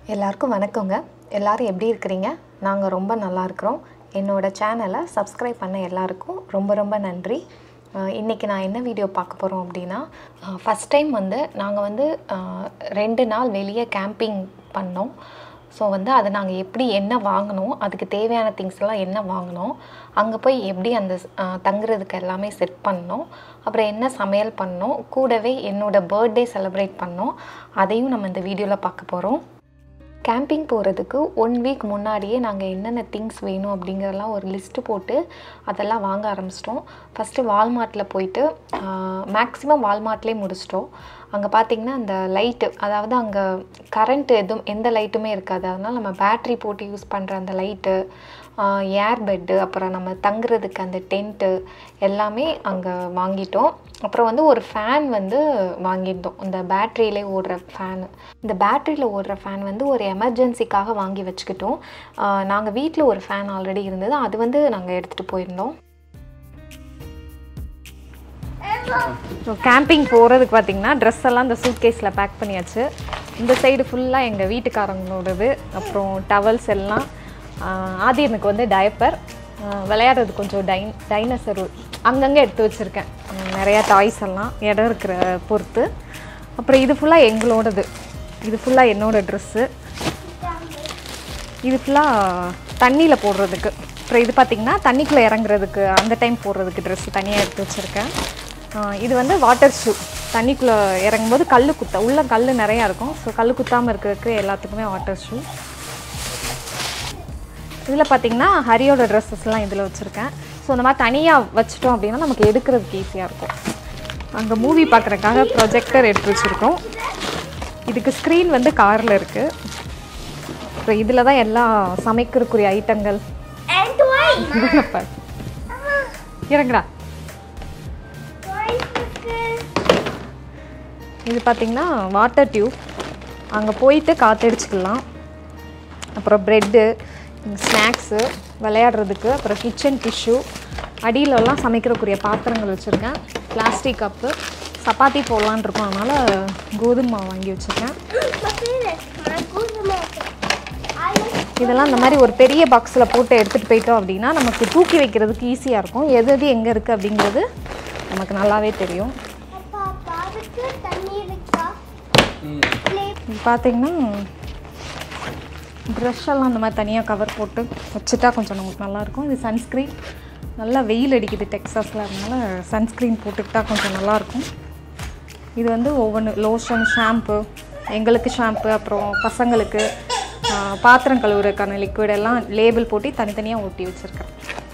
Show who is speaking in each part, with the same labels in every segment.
Speaker 1: எல்லாருக்கும் வணக்கங்க எல்லாரும் எப்படி இருக்கிறீங்க நாங்கள் ரொம்ப நல்லா இருக்கிறோம் என்னோட சேனலை சப்ஸ்கிரைப் பண்ண எல்லாருக்கும் ரொம்ப ரொம்ப நன்றி அஹ் இன்னைக்கு நான் என்ன வீடியோ பார்க்க போகிறோம் அப்படின்னா ஃபஸ்ட் டைம் வந்து நாங்கள் வந்து அஹ், ரெண்டு நாள் வெளியே கேம்பிங் பண்ணோம் ஸோ வந்து அதை நாங்கள் எப்படி என்ன வாங்கினோம் அதுக்கு தேவையான திங்ஸ் எல்லாம் என்ன வாங்கினோம் அங்கே போய் எப்படி அந்த அஹ், தங்குறதுக்கு எல்லாமே செட் பண்ணோம் அப்புறம் என்ன சமையல் பண்ணோம் கூடவே என்னோட பர்த்டே செலிப்ரேட் பண்ணோம் அதையும் நம்ம இந்த வீடியோவில் பார்க்க போகிறோம் கேம்பிங் போகிறதுக்கு ஒன் வீக் முன்னாடியே நாங்கள் என்னென்ன திங்ஸ் வேணும் அப்படிங்கிறதெல்லாம் ஒரு லிஸ்ட்டு போட்டு அதெல்லாம் வாங்க ஆரம்பிச்சிட்டோம் ஃபஸ்ட்டு வால்மார்ட்டில் போயிட்டு மேக்ஸிமம் வால்மார்ட்லேயே முடிச்சிட்டோம் அங்கே பார்த்தீங்கன்னா அந்த லைட்டு அதாவது அங்கே கரண்ட் எதுவும் எந்த லைட்டுமே இருக்காது அதனால் நம்ம பேட்ரி போட்டு யூஸ் பண்ணுற அந்த லைட்டு ஏர் பெட்டு அப்புறம் நம்ம தங்குறதுக்கு அந்த டென்ட்டு எல்லாமே அங்கே வாங்கிட்டோம் அப்புறம் வந்து ஒரு ஃபேன் வந்து வாங்கியிருந்தோம் இந்த பேட்ரியிலே ஓடுற ஃபேனு இந்த பேட்டரியில் ஓடுற ஃபேன் வந்து ஒரு எமர்ஜென்சிக்காக வாங்கி வச்சுக்கிட்டோம் நாங்கள் வீட்டில் ஒரு ஃபேன் ஆல்ரெடி இருந்தது அது வந்து நாங்கள் எடுத்துகிட்டு போயிருந்தோம் ஸோ கேம்பிங் போகிறதுக்கு பார்த்தீங்கன்னா ட்ரெஸ் எல்லாம் இந்த சூட் கேஸில் பேக் பண்ணியாச்சு இந்த சைடு ஃபுல்லாக எங்கள் வீட்டுக்காரங்களோடது அப்புறம் டவல்ஸ் எல்லாம் ஆஹ் ஆதி எனக்கு வந்து டயப்பர் விளையாடுறது கொஞ்சம் டைன் டைனசர் அங்கங்கே எடுத்து வச்சுருக்கேன் நிறையா டாய்ஸ் எல்லாம் இடம் இருக்கிற பொறுத்து அப்புறம் இது ஃபுல்லாக எங்களோடது இது ஃபுல்லாக என்னோடய ட்ரெஸ்ஸு இது ஃபுல்லாக தண்ணியில் போடுறதுக்கு அப்புறம் இது பார்த்திங்கன்னா தண்ணிக்குள்ளே இறங்குறதுக்கு அந்த டைம் போடுறதுக்கு ட்ரெஸ்ஸு தனியாக எடுத்து வச்சுருக்கேன் ஆஹ் இது வந்து வாட்டர் ஷூ தண்ணிக்குள்ளே இறங்கும்போது கல் குத்த உள்ள கல் நிறையா இருக்கும் ஸோ கல் குத்தாமல் இருக்கிறதுக்கு எல்லாத்துக்குமே வாட்டர் ஷூ இதில் பார்த்தீங்கன்னா ஹரியோட ட்ரெஸ்ஸஸ்லாம் இதில் வச்சுருக்கேன் ஸோ இந்த மாதிரி தனியாக வச்சுட்டோம் அப்படின்னா நமக்கு எடுக்கிறதுக்கு ஈஸியாக இருக்கும் அங்கே மூவி பார்க்குறதுக்காக ப்ரொஜெக்டர் எடுத்து வச்சுருக்கோம் இதுக்கு ஸ்க்ரீன் வந்து காரில் இருக்குது அப்புறம் இதில் தான் எல்லா சமைக்கிறக்குரிய ஐட்டங்கள்
Speaker 2: And why?
Speaker 1: இறங்கப்பா இறங்குடா
Speaker 2: Why is this?
Speaker 1: இது பார்த்தீங்கன்னா வாட்டர் டியூப் அங்கே போயிட்டு காற்றடிச்சுக்கலாம் அப்புறம் ப்ரெட்டு ஸ்நாக்ஸு விளையாடுறதுக்கு அப்புறம் கிச்சன் டிஷ்யூ அடியிலலாம் சமைக்கிறக்குரிய பாத்திரங்கள் வச்சுருக்கேன் பிளாஸ்டிக் கப்பு சப்பாத்தி போடலான் இருக்கோம் அதனால் கோதுமை மாவு வாங்கி வச்சுருக்கேன்
Speaker 2: Look at this. My good milk. I like
Speaker 1: இதெல்லாம் இந்த மாதிரி ஒரு பெரிய பாக்ஸில் போட்டு எடுத்துகிட்டு போயிட்டோம் அப்படின்னா நமக்கு தூக்கி வைக்கிறதுக்கு ஈஸியாக இருக்கும் எது எது எங்கே இருக்குது அப்படிங்கிறது நமக்கு நல்லாவே தெரியும்
Speaker 2: அப்பா பாருக்கு தண்ணி இருக்கா Play-
Speaker 1: இது பார்த்தீங்கன்னா ப்ரஷ் எல்லாம் இந்த மாதிரி தனியாக கவர் போட்டு வச்சுட்டா கொஞ்சம் நமக்கு நல்லாயிருக்கும் இது சன்ஸ்க்ரீன் நல்லா வெயில் அடிக்குது டெக்ஸாஸில் அதனால சன்ஸ்க்ரீன் போட்டுக்கிட்டா கொஞ்சம் நல்லாயிருக்கும் இது வந்து ஒவ்வொன்று லோஷன் ஷாம்பு எங்களுக்கு ஷாம்பு அப்புறம் பசங்களுக்கு ஆ, பாத்திரம் கழுவுறதுக்கான லிக்விட் எல்லாம் லேபிள் போட்டு தனித்தனியாக ஒட்டி வச்சுருக்கேன்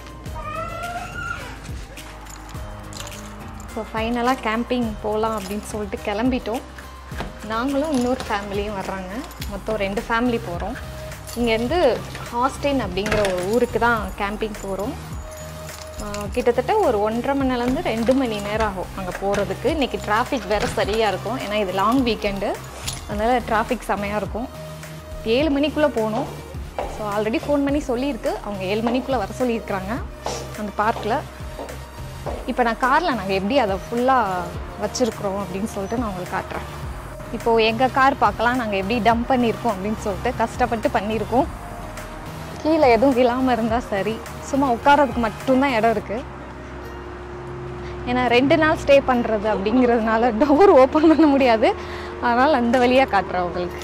Speaker 1: ஸோ ஃபைனலாக கேம்பிங் போகலாம் அப்படின்னு சொல்லிட்டு கிளம்பிட்டோம் நாங்களும் இன்னொரு ஃபேமிலியும் வர்றாங்க மொத்தம் ரெண்டு ஃபேமிலி போகிறோம் இங்கேருந்து ஹாஸ்டின் அப்படிங்கிற ஒரு ஊருக்கு தான் கேம்பிங் போகிறோம் கிட்டத்தட்ட ஒரு ஒன்றரை மணி நேரம்லேருந்து ரெண்டு மணி நேரம் ஆகும் அங்கே போகிறதுக்கு இன்றைக்கி டிராஃபிக் வேறு சரியாக இருக்கும் ஏன்னா இது லாங் வீக்கெண்டு அதனால் டிராஃபிக் செமையாக இருக்கும் ஏழு மணிக்குள்ளே போகணும் ஸோ ஆல்ரெடி ஃபோன் பண்ணி சொல்லியிருக்கு அவங்க ஏழு மணிக்குள்ளே வர சொல்லியிருக்கிறாங்க அந்த பார்க்கில் இப்போ நான் காரில் நாங்கள் எப்படி அதை ஃபுல்லாக வச்சுருக்குறோம் அப்படின்னு சொல்லிட்டு நான் உங்களுக்கு காட்டுறேன் இப்போது எங்கள் கார் பார்க்கலாம் நாங்கள் எப்படி டம்ப் பண்ணியிருக்கோம் அப்படின்னு சொல்லிட்டு கஷ்டப்பட்டு பண்ணியிருக்கோம் கீழே எதுவும் விழாமல் இருந்தால் சரி சும்மா உட்காரதுக்கு மட்டும்தான் இடம் இருக்குது ஏன்னா ரெண்டு நாள் ஸ்டே பண்ணுறது அப்படிங்கிறதுனால டோர் ஓப்பன் பண்ண முடியாது அதனால் அந்த வழியாக காட்டுறேன் உங்களுக்கு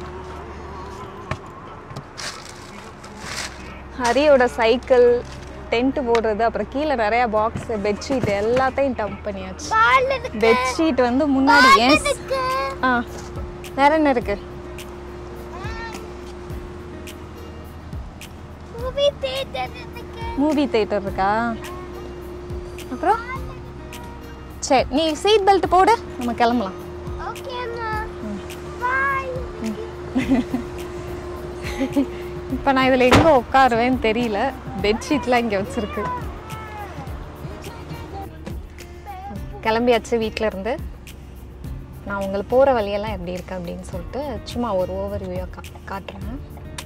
Speaker 1: ஹரியோட சைக்கிள் டென்ட் போடுறது அப்புறம் கீழே நிறைய பாக்ஸ் பெட்ஷீட் எல்லாத்தையும் டம்ப் பண்ணியாச்சு
Speaker 2: பால் இருக்கு
Speaker 1: பெட்ஷீட் வந்து முன்னாடி ஏன்
Speaker 2: இருக்கு.
Speaker 1: ஆ வேற என்ன இருக்கு
Speaker 2: Movie theater இருக்கு.
Speaker 1: மூவி தேட்டர் இருக்கா அப்புறம் சரி நீ சீட் பெல்ட் போடு நம்ம கிளம்பலாம்
Speaker 2: Okay, அம்மா. Bye.
Speaker 1: இப்போ நான் இதில் எங்கே உட்காருவேன்னு தெரியல பெட்ஷீட்லாம் இங்கே வச்சுருக்கு கிளம்பியாச்சு வீட்டில் இருந்து நான் உங்களுக்கு போகிற வழியெல்லாம் எப்படி இருக்கு அப்படின்னு சொல்லிட்டு சும்மா ஒரு ஓவர் வியூவாக கா காட்டுறேன்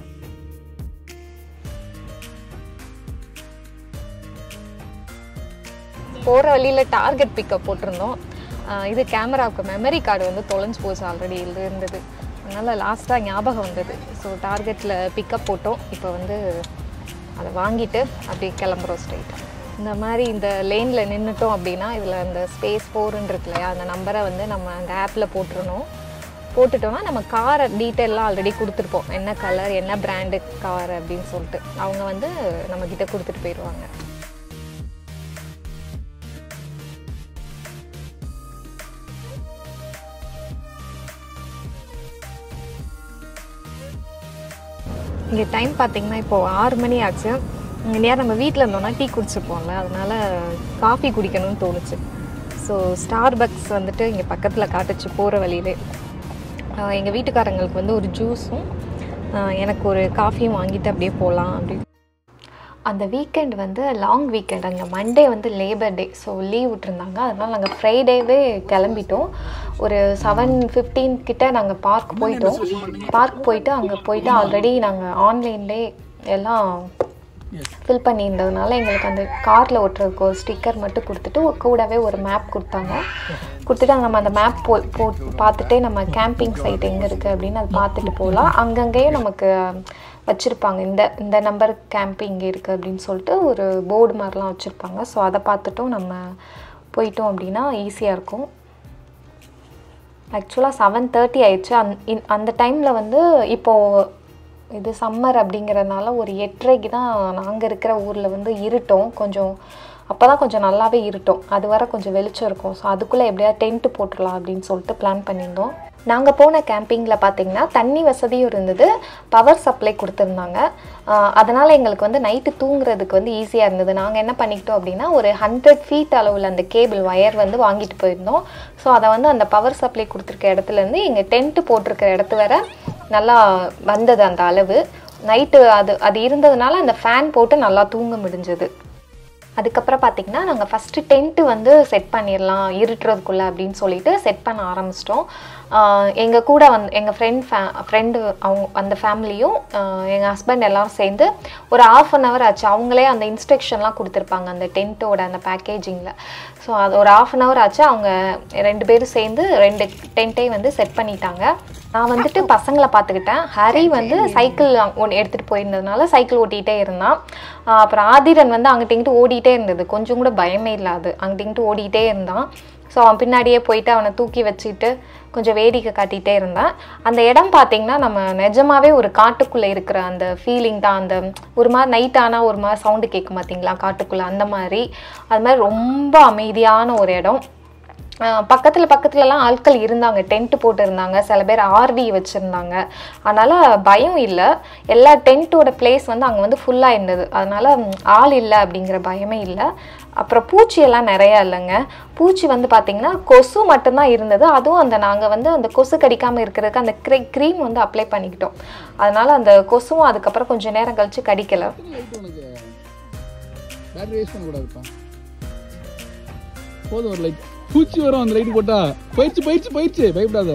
Speaker 1: போகிற வழியில் டார்கெட் பிக்கப் போட்டிருந்தோம் ஆஹ் இது கேமராவுக்கு மெமரி கார்டு வந்து தொலைஞ்சு போச்சு ஆல்ரெடி இருந்தது அதனால் லாஸ்ட்டாக ஞாபகம் வந்தது ஸோ டார்கெட்டில் பிக்கப் போட்டோம் இப்போ வந்து அதை வாங்கிட்டு அப்படியே கிளம்புறோம் ஸ்ட்ரைட் இந்த மாதிரி இந்த லேனில் நின்றுட்டோம் அப்படின்னா இதில் இந்த ஸ்பேஸ் ஃபோர்னு இருக்கு இல்லையா அந்த நம்பரை வந்து நம்ம அந்த ஆப்பில் போட்டுருணும் போட்டுட்டோம்னா நம்ம காரை டீட்டெயிலாம் ஆல்ரெடி கொடுத்துருப்போம் என்ன கலர் என்ன பிராண்டு கார் அப்படின்னு சொல்லிட்டு அவங்க வந்து நம்மக்கிட்ட கொடுத்துட்டு போயிடுவாங்க இங்கே டைம் பார்த்தீங்கன்னா இப்போது ஆறு மணி ஆச்சு நேரம் நம்ம வீட்டில் இருந்தோம்னா டீ குடிச்சுப்போம்ல அதனால காஃபி குடிக்கணும்னு தோணுச்சு ஸோ ஸ்டார் பக்ஸ் வந்துட்டு இங்கே பக்கத்தில் காட்டுச்சு போகிற வழியிலே எங்கள் வீட்டுக்காரங்களுக்கு வந்து ஒரு ஜூஸும் எனக்கு ஒரு காஃபியும் வாங்கிட்டு அப்படியே போகலாம் அப்படி அந்த வீக்கெண்ட் வந்து லாங் வீக்கெண்ட் அங்கே மண்டே வந்து லேபர் டே ஸோ லீவ் விட்டுருந்தாங்க அதனால் நாங்கள் ஃப்ரைடேவே கிளம்பிட்டோம் ஒரு செவன் ஃபிஃப்டீன் கிட்ட நாங்கள் பார்க் போயிட்டோம் பார்க் போயிட்டு அங்கே போயிட்டு ஆல்ரெடி நாங்கள் ஆன்லைன்லே எல்லாம் ஃபில் பண்ணியிருந்ததுனால எங்களுக்கு அந்த காரில் ஒட்டுறதுக்கு ஒரு ஸ்டிக்கர் மட்டும் கொடுத்துட்டு கூடவே ஒரு மேப் கொடுத்தாங்க கொடுத்துட்டு அங்கே நம்ம அந்த மேப் போ போ பார்த்துட்டே நம்ம கேம்பிங் சைட் எங்கே இருக்குது அப்படின்னு அதை பார்த்துட்டு போகலாம் அங்கங்கேயே நமக்கு வச்சுருப்பாங்க இந்த இந்த நம்பர் கேம்பிங் இங்கே இருக்குது அப்படின்னு சொல்லிட்டு ஒரு போர்டு மாதிரிலாம் வச்சுருப்பாங்க ஸோ அதை பார்த்துட்டும் நம்ம போயிட்டோம் அப்படின்னா ஈஸியாக இருக்கும் ஆக்சுவலாக செவன் தேர்ட்டி ஆயிடுச்சு அந் இன் அந்த டைமில் வந்து இப்போது இது சம்மர் அப்படிங்கிறனால ஒரு எட்டரைக்கு தான் நாங்கள் இருக்கிற ஊரில் வந்து இருட்டோம் கொஞ்சம் அப்போ தான் கொஞ்சம் நல்லாவே இருட்டோம் அது வர கொஞ்சம் வெளிச்சம் இருக்கும் ஸோ அதுக்குள்ளே எப்படியாவது டென்ட்டு போட்டுடலாம் அப்படின்னு சொல்லிட்டு பிளான் பண்ணியிருந்தோம் நாங்கள் போன கேம்பிங்கில் பார்த்தீங்கன்னா தண்ணி வசதியும் இருந்தது பவர் சப்ளை கொடுத்துருந்தாங்க அதனால் எங்களுக்கு வந்து நைட்டு தூங்குறதுக்கு வந்து ஈஸியாக இருந்தது நாங்கள் என்ன பண்ணிக்கிட்டோம் அப்படின்னா ஒரு ஹண்ட்ரட் ஃபீட் அளவில் அந்த கேபிள் ஒயர் வந்து வாங்கிட்டு போயிருந்தோம் ஸோ அதை வந்து அந்த பவர் சப்ளை கொடுத்துருக்க இடத்துலேருந்து எங்கள் டென்ட்டு போட்டிருக்க இடத்து வர நல்லா வந்தது அந்த அளவு நைட்டு அது அது இருந்ததுனால அந்த ஃபேன் போட்டு நல்லா தூங்க முடிஞ்சது அதுக்கப்புறம் பார்த்திங்கன்னா நாங்கள் ஃபஸ்ட்டு டென்ட்டு வந்து செட் பண்ணிடலாம் இருட்டுறதுக்குள்ளே அப்படின்னு சொல்லிட்டு செட் பண்ண ஆரம்பிச்சிட்டோம் எங்கள் கூட வந்து எங்கள் ஃப்ரெண்ட் ஃபே ஃப்ரெண்டு அவங்க அந்த ஃபேமிலியும் எங்கள் ஹஸ்பண்ட் எல்லோரும் சேர்ந்து ஒரு ஆஃப் அன் ஹவர் ஆச்சு அவங்களே அந்த இன்ஸ்ட்ரக்ஷன்லாம் கொடுத்துருப்பாங்க அந்த டென்ட்டோட அந்த பேக்கேஜிங்கில் ஸோ அது ஒரு ஆஃப் அன் ஹவர் ஆச்சு அவங்க ரெண்டு பேரும் சேர்ந்து ரெண்டு டென்ட்டையும் வந்து செட் பண்ணிட்டாங்க நான் வந்துட்டு பசங்களை பார்த்துக்கிட்டேன் ஹரி வந்து சைக்கிள் ஒன்று எடுத்துகிட்டு போயிருந்ததுனால சைக்கிள் ஓட்டிகிட்டே இருந்தான் அப்புறம் ஆதிரன் வந்து அங்கிட்ட இங்கிட்டு ஓடிட்டே இருந்தது கொஞ்சம் கூட பயமே இல்லாது அங்கிட்ட இங்கிட்டு ஓடிட்டே இருந்தான் ஸோ அவன் பின்னாடியே போயிட்டு அவனை தூக்கி வச்சுட்டு கொஞ்சம் வேடிக்கை காட்டிகிட்டே இருந்தேன் அந்த இடம் பார்த்திங்கன்னா நம்ம நிஜமாவே ஒரு காட்டுக்குள்ளே இருக்கிற அந்த ஃபீலிங் தான் அந்த ஒரு மாதிரி நைட் ஆனால் ஒரு மாதிரி சவுண்டு கேட்கும் பார்த்தீங்களா காட்டுக்குள்ளே அந்த மாதிரி அது மாதிரி ரொம்ப அமைதியான ஒரு இடம் பக்கத்தில் பக்கத்துலலாம் ஆட்கள் இருந்தாங்க டென்ட் போட்டு இருந்தாங்க சில பேர் ஆர்வி வச்சுருந்தாங்க அதனால் பயம் இல்லை எல்லா டென்ட்டோட பிளேஸ் வந்து அங்கே வந்து ஃபுல்லாக இருந்தது அதனால் ஆள் இல்லை அப்படிங்கிற பயமே இல்லை அப்புறம் பூச்சியெல்லாம் நிறையா இல்லைங்க பூச்சி வந்து பார்த்திங்கன்னா கொசு மட்டும்தான் இருந்தது அதுவும் அந்த நாங்கள் வந்து அந்த கொசு கடிக்காமல் இருக்கிறதுக்கு அந்த க்ரீ க்ரீம் வந்து அப்ளை பண்ணிக்கிட்டோம் அதனால் அந்த கொசுவும் அதுக்கப்புறம் கொஞ்சம் நேரம் கழித்து கடிக்கலை
Speaker 3: லைட் உனக்கு பேட்டரி வேஸ்ட் பண்ணக்கூடாதுப்பா போதும் ஒரு லைட் பூச்சி வரும் அந்த லைட் போட்டா போயிடுச்சு போயிடுச்சு போயிடுச்சு பயப்படாத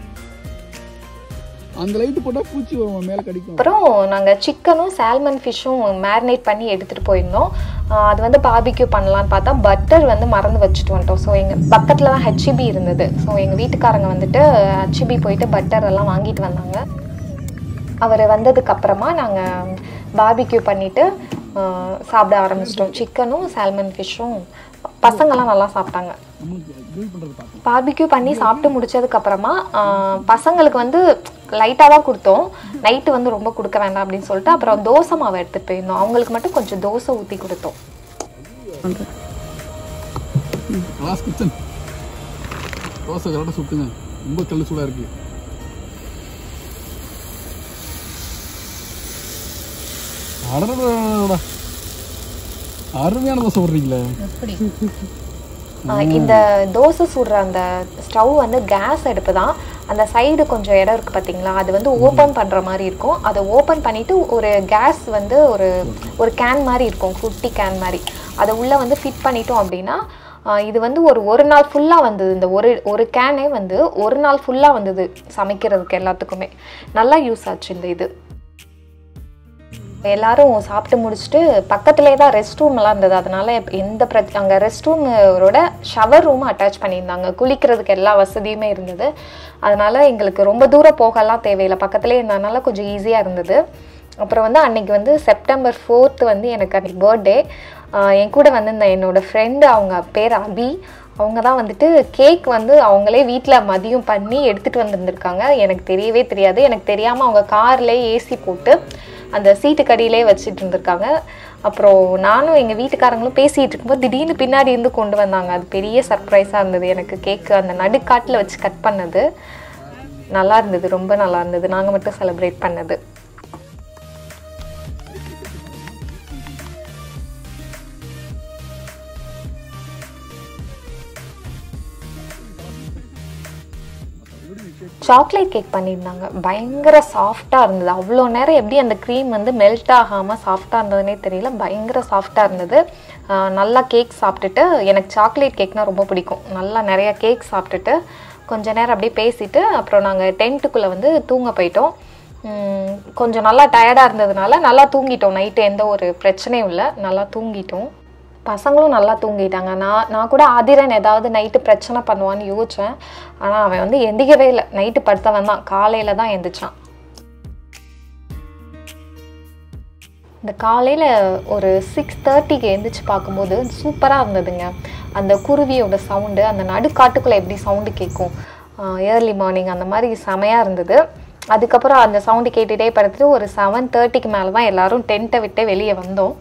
Speaker 3: அந்த லைட் போட்டா பூச்சி வரும் உன் மேல கடிக்கும்
Speaker 1: அப்புறம் நாங்கள் சிக்கனும் சால்மன் ஃபிஷ்ஷும் மேரினேட் பண்ணி எடுத்துகிட்டு போயிருந்தோம் ஆஹ் அது வந்து பார்பிக்யூ பண்ணலான்னு பார்த்தா பட்டர் வந்து மறந்து வச்சுட்டு வந்துட்டோம் ஸோ எங்கள் பக்கத்தில் தான் ஹெச்இபி இருந்தது ஸோ எங்கள் வீட்டுக்காரங்க வந்துட்டு ஹெச்இபி போயிட்டு பட்டர் எல்லாம் வாங்கிட்டு வந்தாங்க அவர் வந்ததுக்கு அப்புறமா நாங்கள் பார்பிக்யூ பண்ணிவிட்டு சாப்பிட ஆரம்பிச்சிட்டோம் சிக்கனும் சால்மன் ஃபிஷ்ஷும் பசங்கள்லாம் நல்லா சாப்பிட்டாங்க
Speaker 3: நம்மளுக்கு கிரில் பண்றது பார்க்கலாம்
Speaker 1: பார்பிக்யூ பண்ணி சாப்பிட்டு முடிச்சதுக்கு அப்புறமா ஆஹ், பசங்களுக்கு வந்து லைட்டாக தான் கொடுத்தோம் நைட்டு வந்து ரொம்ப கொடுக்க வேண்டாம் அப்படின்னு சொல்லிட்டு அப்புறம் தோசை மாவு எடுத்துகிட்டு போயிருந்தோம் அவங்களுக்கு மட்டும் கொஞ்சம் தோசை ஊற்றி கொடுத்தோம்
Speaker 3: கிளாஸ் கிச்சன் தோசை கரெக்டாக சுட்டுங்க ரொம்ப கல்லு சூடாக இருக்கு அடடடடடடா. அருமையான தோசை போடுறீங்களே
Speaker 1: ஆஹ், இந்த தோசை சுடுற அந்த ஸ்டவ் வந்து கேஸ் அடுப்பு தான் அந்த சைடு கொஞ்சம் இடம் இருக்குது பார்த்தீங்களா அது வந்து ஓப்பன் பண்ணுற மாதிரி இருக்கும் அதை ஓப்பன் பண்ணிவிட்டு ஒரு கேஸ் வந்து ஒரு ஒரு கேன் மாதிரி இருக்கும் குட்டி கேன் மாதிரி அதை உள்ளே வந்து ஃபிட் பண்ணிட்டோம் அப்படின்னா ஆஹ், இது வந்து ஒரு ஒரு நாள் ஃபுல்லாக வந்தது இந்த ஒரு ஒரு கேனே வந்து ஒரு நாள் ஃபுல்லாக வந்தது சமைக்கிறதுக்கு எல்லாத்துக்குமே நல்லா யூஸ் ஆச்சு இந்த இது எல்லாரும் சாப்பிட்டு முடிச்சுட்டு பக்கத்துலேயே தான் ரெஸ்ட் ரூம் எல்லாம் இருந்தது அதனால எப்ப- எந்த பிரச்ச அங்கே ரெஸ்ட் ரூமோட ஷவர் ரூம் அட்டாச் பண்ணியிருந்தாங்க குளிக்கிறதுக்கு எல்லா வசதியுமே இருந்தது அதனால எங்களுக்கு ரொம்ப தூரம் போகலாம் தேவையில்லை பக்கத்துலேயே இருந்ததுனால கொஞ்சம் ஈஸியாக இருந்தது அப்புறம் வந்து அன்னைக்கு வந்து செப்டம்பர் ஃபோர்த்து வந்து எனக்கு அன்னைக்கு பர்த்டே என் கூட வந்திருந்த என்னோட ஃப்ரெண்டு அவங்க பேர் அபி அவங்க தான் வந்துட்டு கேக் வந்து அவங்களே வீட்டில் மதியம் பண்ணி எடுத்துகிட்டு வந்திருந்திருக்காங்க எனக்கு தெரியவே தெரியாது எனக்கு தெரியாமல் அவங்க கார்லேயே ஏசி போட்டு அந்த சீட்டு கடியிலே வச்சுட்டு இருந்திருக்காங்க அப்புறம் நானும் எங்கள் வீட்டுக்காரங்களும் பேசிகிட்டு இருக்கும்போது திடீர்னு பின்னாடி இருந்து கொண்டு வந்தாங்க அது பெரிய சர்ப்ரைஸாக இருந்தது எனக்கு கேக்கு அந்த நடுக்காட்டில் வச்சு கட் பண்ணது நல்லா இருந்தது ரொம்ப நல்லா இருந்தது நாங்கள் மட்டும் செலிப்ரேட் பண்ணது சாக்லேட் கேக் பண்ணியிருந்தாங்க பயங்கர சாஃப்டாக இருந்தது அவ்வளோ நேரம் எப்படி அந்த க்ரீம் வந்து மெல்ட் ஆகாமல் சாஃப்டாக இருந்ததுனே தெரியல பயங்கர சாஃப்டாக இருந்தது ஆஹ் நல்லா கேக் சாப்பிட்டுட்டு எனக்கு சாக்லேட் கேக்னால் ரொம்ப பிடிக்கும் நல்லா நிறைய கேக் சாப்பிட்டுட்டு கொஞ்ச நேரம் அப்படியே பேசிட்டு அப்புறம் நாங்கள் டென்ட்டுக்குள்ளே வந்து தூங்க போயிட்டோம் உம், கொஞ்சம் நல்லா டயர்டாக இருந்ததுனால நல்லா தூங்கிட்டோம் நைட்டு எந்த ஒரு பிரச்சனையும் இல்லை நல்லா தூங்கிட்டோம் பசங்களும் நல்லா தூங்கிட்டாங்க நான் நான் கூட ஆதிரன் ஏதாவது நைட்டு பிரச்சனை பண்ணுவான்னு யோசித்தேன் ஆனால் அவன் வந்து எந்திக்கவே இல்லை நைட்டு படுத்தவன் தான் காலையில் தான் எந்திரிச்சான் இந்த காலையில் ஒரு சிக்ஸ் தேர்ட்டிக்கு எந்திரிச்சு பார்க்கும்போது சூப்பராக இருந்ததுங்க அந்த குருவியோட சவுண்டு அந்த நடுக்காட்டுக்குள்ளே எப்படி சவுண்டு கேட்கும் ஏர்லி மார்னிங் அந்த மாதிரி செமையாக இருந்தது அதுக்கப்புறம் அந்த சவுண்டு கேட்டுகிட்டே படுத்துட்டு ஒரு செவன் தேர்ட்டிக்கு மேலே தான் எல்லாரும் டென்ட்டை விட்டு வெளியே வந்தோம்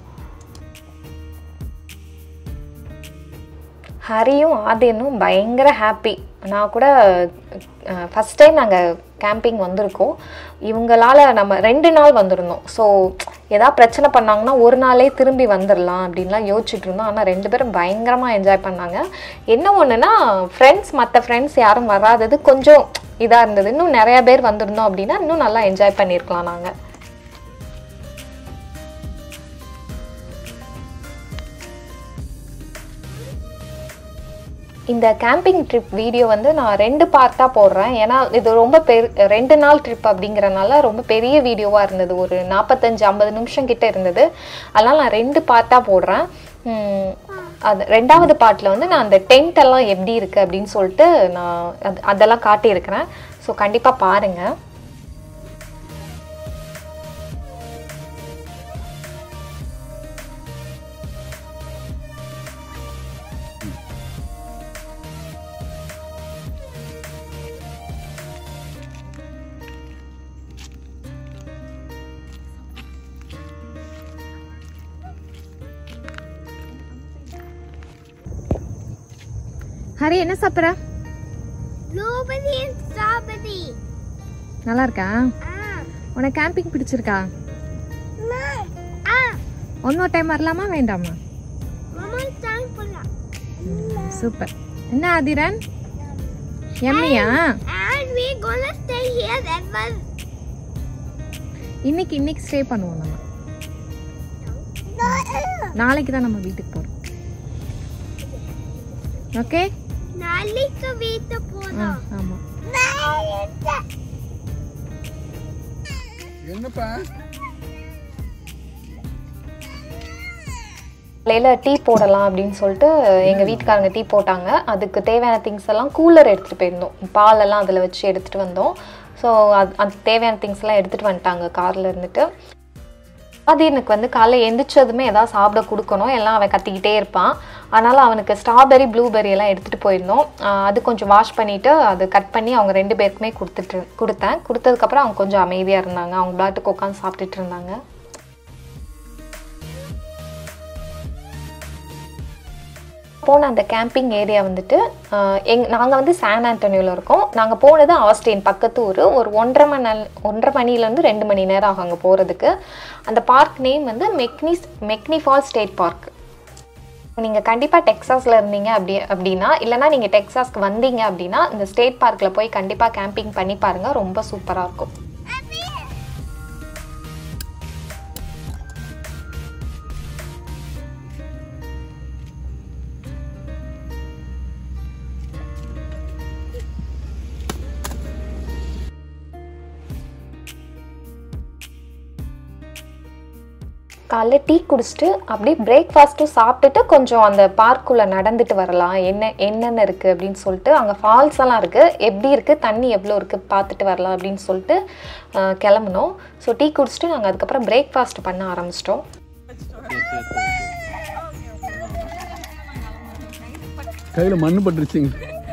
Speaker 1: ஹரியும் ஆதியனும் பயங்கர ஹாப்பி நான் கூட ஃபஸ்ட் டைம் நாங்கள் கேம்பிங் வந்திருக்கோம் இவங்களால நம்ம ரெண்டு நாள் வந்திருந்தோம் ஸோ ஏதாவது பிரச்சனை பண்ணாங்கன்னா ஒரு நாளே திரும்பி வந்துடலாம் அப்படின்லாம் யோசிச்சுட்டு இருந்தோம் ஆனால் ரெண்டு பேரும் பயங்கரமாக என்ஜாய் பண்ணாங்க என்ன ஒன்றுனா ஃப்ரெண்ட்ஸ் மற்ற ஃப்ரெண்ட்ஸ் யாரும் வராதது கொஞ்சம் இதாக இருந்தது இன்னும் நிறைய பேர் வந்திருந்தோம் அப்படின்னா இன்னும் நல்லா என்ஜாய் பண்ணியிருக்கலாம் நாங்கள் இந்த கேம்பிங் ட்ரிப் வீடியோ வந்து நான் ரெண்டு பார்ட்டாக போடுறேன் ஏன்னா இது ரொம்ப பெரு ரெண்டு நாள் ட்ரிப் அப்படிங்கிறனால ரொம்ப பெரிய வீடியோவாக இருந்தது ஒரு நாற்பத்தஞ்சு ஐம்பது நிமிஷம் கிட்ட இருந்தது அதனால் நான் ரெண்டு பார்ட்டாக போடுறேன் உம், அது ரெண்டாவது பார்ட்டில் வந்து நான் அந்த டென்ட் எல்லாம் எப்படி இருக்குது அப்படின்னு சொல்லிட்டு நான் அது அதெல்லாம் காட்டியிருக்கிறேன் ஸோ கண்டிப்பாக பாருங்கள் ஹரி என்ன சாப்பிட்ற
Speaker 2: Blueberry and strawberry.
Speaker 1: நல்லா இருக்கா
Speaker 2: Ah.
Speaker 1: உனக்கு கேம்பிங் பிடிச்சிருக்கா
Speaker 2: No. Ah.
Speaker 1: இன்னொரு டைம் வரலாமா வேண்டாமா
Speaker 2: Mama time for that.
Speaker 1: Super என்ன ஆதிரன் எம்மியா
Speaker 2: And we're gonna stay here that was.
Speaker 1: இன்னைக்கு இன்னைக்கு ஸ்டே பண்ணுவோம் நம்ம நாளைக்கு தான் நம்ம வீட்டுக்கு போகிறோம் ஓகே
Speaker 2: நாளைக்கு வீட்டு போலாம்
Speaker 1: ஆமாம்
Speaker 3: என்னப்பா
Speaker 1: காலையில் டீ போடலாம் அப்படின்னு சொல்லிட்டு எங்கள் வீட்டுக்காரங்க டீ போட்டாங்க அதுக்கு தேவையான திங்ஸ் எல்லாம் கூலர் எடுத்துகிட்டு போயிருந்தோம் பாலெல்லாம் அதில் வச்சு எடுத்துகிட்டு வந்தோம் ஸோ அது அந்த தேவையான திங்ஸ் எல்லாம் எடுத்துகிட்டு வந்துட்டாங்க காரில் இருந்துட்டு அது எனக்கு வந்து காலைல எந்திரிச்சதுமே ஏதாவது சாப்பிட கொடுக்கணும் எல்லாம் அவன் கத்திக்கிட்டே இருப்பான் அதனால் அவனுக்கு ஸ்ட்ராபெரி ப்ளூபெரி எல்லாம் எடுத்துகிட்டு போயிருந்தோம் ஆஹ் அது கொஞ்சம் வாஷ் பண்ணிவிட்டு அது கட் பண்ணி அவங்க ரெண்டு பேருக்குமே கொடுத்துட்டு கொடுத்தேன் கொடுத்ததுக்கப்புறம் அவங்க கொஞ்சம் அமைதியாக இருந்தாங்க அவங்க பாட்டுக்கு உட்காந்து சாப்பிட்டுட்டு இருந்தாங்க போன அந்த கேம்பிங் ஏரியா வந்துட்டு ஆஹ் எங் நாங்கள் வந்து சான் ஆண்டோனியோவில் இருக்கோம் நாங்கள் போனது ஆஸ்டின் பக்கத்து ஊர் ஒரு ஒன்றரை மணி நேர- ஒன்றரை மணிலேருந்து ரெண்டு மணி நேரம் ஆகும் அங்கே போகிறதுக்கு அந்த பார்க் நேம் வந்து McKinney's McKinney fall state park நீங்கள் கண்டிப்பாக டெக்ஸாஸில் இருந்தீங்க அப்படி அப்படின்னா இல்லைனா நீங்கள் டெக்ஸாஸ்க்கு வந்தீங்க அப்படின்னா இந்த ஸ்டேட் பார்க்கில் போய் கண்டிப்பாக கேம்பிங் பண்ணி பாருங்கள் ரொம்ப சூப்பராக இருக்கும் காலைல டீ குடிச்சிட்டு அப்படியே பிரேக்ஃபாஸ்ட்டும் சாப்பிட்டுட்டு கொஞ்சம் அந்த பார்க்குள்ளே நடந்துட்டு வரலாம் என்ன என்னென்ன இருக்குது அப்படின்னு சொல்லிட்டு அங்கே ஃபால்ஸ் எல்லாம் இருக்குது எப்படி இருக்குது தண்ணி எவ்வளோ இருக்குது பார்த்துட்டு வரலாம் அப்படின்னு சொல்லிட்டு ஆஹ், கிளம்புனோம் ஸோ டீ குடிச்சிட்டு நாங்கள் அதுக்கப்புறம் பிரேக்ஃபாஸ்ட் பண்ண ஆரம்பிச்சிட்டோம்
Speaker 3: கையில் மண் பட்டுருச்சுங்க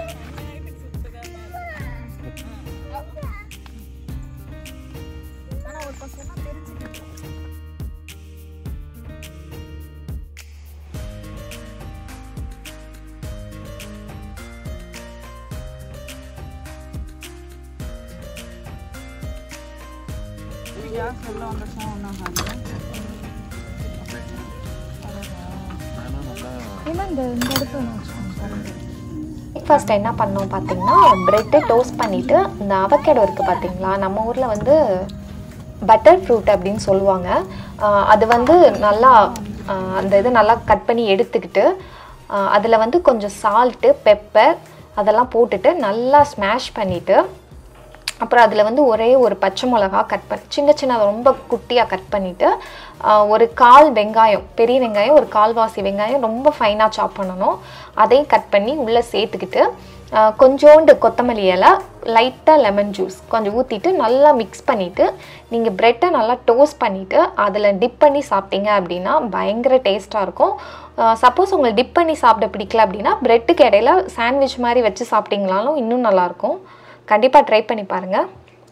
Speaker 1: பிரேக்ஃபாஸ்ட் என்ன பண்ணோம் பார்த்தீங்கன்னா ப்ரெட்டு டோஸ்ட் பண்ணிவிட்டு இந்த அவக்கேடோ இருக்குது பார்த்தீங்களா நம்ம ஊரில் வந்து பட்டர் ஃப்ரூட் அப்படின்னு சொல்லுவாங்க ஆஹ் அது வந்து நல்லா ஆஹ் அந்த இது நல்லா கட் பண்ணி எடுத்துக்கிட்டு அதில் வந்து கொஞ்சம் சால்ட்டு பெப்பர் அதெல்லாம் போட்டுட்டு நல்லா ஸ்மாஷ் பண்ணிவிட்டு அப்புறம் அதில் வந்து ஒரே ஒரு பச்சை மிளகா கட் பண்ணி சின்ன சின்ன ரொம்ப குட்டியாக கட் பண்ணிவிட்டு ஒரு கால் வெங்காயம் பெரிய வெங்காயம் ஒரு கால்வாசி வெங்காயம் ரொம்ப ஃபைனாக சாப் பண்ணணும் அதையும் கட் பண்ணி உள்ளே சேர்த்துக்கிட்டு ஆஹ் கொஞ்சோண்டு கொத்தமல்லி இலை லைட்டாக லெமன் ஜூஸ் கொஞ்சம் ஊற்றிட்டு நல்லா மிக்ஸ் பண்ணிவிட்டு நீங்கள் ப்ரெட்டை நல்லா டோஸ்ட் பண்ணிவிட்டு அதில் டிப் பண்ணி சாப்பிட்டீங்க அப்படின்னா பயங்கர டேஸ்ட்டாக இருக்கும் சப்போஸ் உங்களுக்கு டிப் பண்ணி சாப்பிட பிடிக்கல அப்படின்னா ப்ரெட்டுக்கு இடையில சாண்ட்விச் மாதிரி வச்சு சாப்பிட்டீங்களாலும் இன்னும் நல்லாயிருக்கும் கண்டிப்பாக ட்ரை பண்ணி பாருங்கள்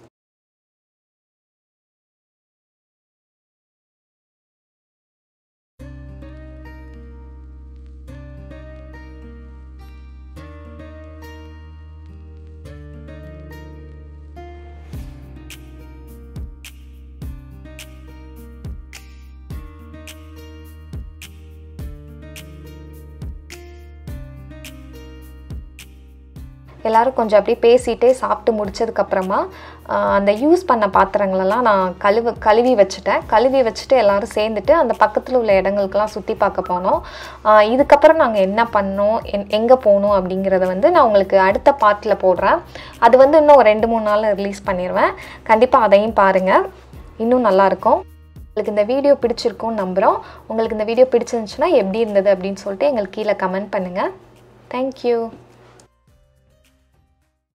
Speaker 1: எல்லாரும் கொஞ்சம் அப்படியே பேசிகிட்டே சாப்பிட்டு முடிச்சதுக்கப்புறமா அந்த யூஸ் பண்ண பாத்திரங்களெல்லாம் நான் கழுவு கழுவி வச்சுட்டேன் கழுவி வச்சுட்டு எல்லாரும் சேர்ந்துட்டு அந்த பக்கத்தில் உள்ள இடங்களுக்கெல்லாம் சுற்றி பார்க்க போனோம் ஆஹ் இதுக்கப்புறம் நாங்கள் என்ன பண்ணோம் என் எங்கே போகணும் அப்படிங்கிறத வந்து நான் உங்களுக்கு அடுத்த பார்ட்டில் போடுறேன் அது வந்து இன்னும் ஒரு ரெண்டு மூணு நாளில் ரிலீஸ் பண்ணிடுவேன் கண்டிப்பாக அதையும் பாருங்கள் இன்னும் நல்லாயிருக்கும் உங்களுக்கு இந்த வீடியோ பிடிச்சிருக்கும்னு நம்புகிறோம் உங்களுக்கு இந்த வீடியோ பிடிச்சிருந்துச்சுன்னா எப்படி இருந்தது அப்படின்னு சொல்லிட்டு எங்களுக்கு கீழே கமெண்ட் பண்ணுங்கள் தேங்க்யூ